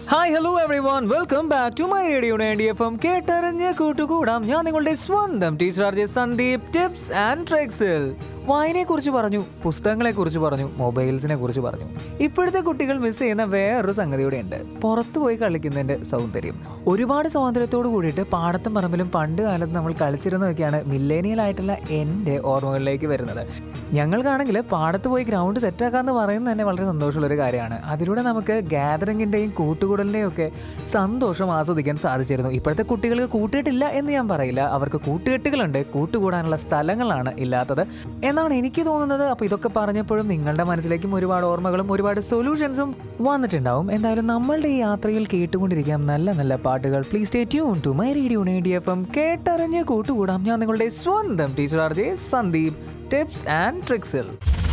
hi hello everyone welcome back to my radio ninety F M കേട്ടറിഞ്ഞ് കൂട്ടുകൂടാം ഞാൻ നിങ്ങളുടെ സ്വന്തം teacher R J Sandeep tips and ട്രിക്സിൽ വായനയെക്കുറിച്ച് പറഞ്ഞു പുസ്തകങ്ങളെക്കുറിച്ച് പറഞ്ഞു മൊബൈൽസിനെ കുറിച്ച് പറഞ്ഞു ഇപ്പോഴത്തെ കുട്ടികൾ മിസ് ചെയ്യുന്ന വേറൊരു സംഗതി കൂടെ ഉണ്ട് പുറത്തു പോയി കളിക്കുന്നതിന്റെ സൗന്ദര്യം ഒരുപാട് സ്വാതന്ത്ര്യത്തോട് കൂടിയിട്ട് പാടത്തും പറമ്പിലും പണ്ട് കാലത്ത് നമ്മൾ കളിച്ചിരുന്നതൊക്കെയാണ് മില്ലേനിയൽ ആയിട്ടുള്ള എൻ്റെ ഓർമ്മകളിലേക്ക് വരുന്നത് ഞങ്ങൾക്കാണെങ്കിൽ പാടത്ത് പോയി ഗ്രൗണ്ട് സെറ്റാക്കാന്ന് പറയുന്നത് തന്നെ വളരെ സന്തോഷമുള്ള ഒരു കാര്യമാണ് അതിലൂടെ നമുക്ക് ഗാദറിങ്ങിൻ്റെയും കൂട്ടുകൂടലിൻ്റെയും ഒക്കെ സന്തോഷം ആസ്വദിക്കാൻ സാധിച്ചിരുന്നു ഇപ്പോഴത്തെ കുട്ടികൾക്ക് കൂട്ടുകെട്ടില്ല എന്ന് ഞാൻ പറയില്ല അവർക്ക് കൂട്ടുകെട്ടുകളുണ്ട് കൂട്ടുകൂടാനുള്ള സ്ഥലങ്ങളാണ് ഇല്ലാത്തത് എന്നാണ് എനിക്ക് തോന്നുന്നത് അപ്പോൾ ഇതൊക്കെ പറഞ്ഞപ്പോഴും നിങ്ങളുടെ മനസ്സിലേക്കും ഒരുപാട് ഓർമ്മകളും ഒരുപാട് സൊല്യൂഷൻസും വന്നിട്ടുണ്ടാവും എന്തായാലും നമ്മളുടെ ഈ യാത്രയിൽ കേട്ടുകൊണ്ടിരിക്കാം നല്ല നല്ല പാട്ടുകൾ please stay tune to my radio D F M കേട്ടറിഞ്ഞ് കൂട്ടുകൂടാം ഞാൻ നിങ്ങളുടെ സ്വന്തം teacher R J Sandeep tips and ട്രിക്സിൽ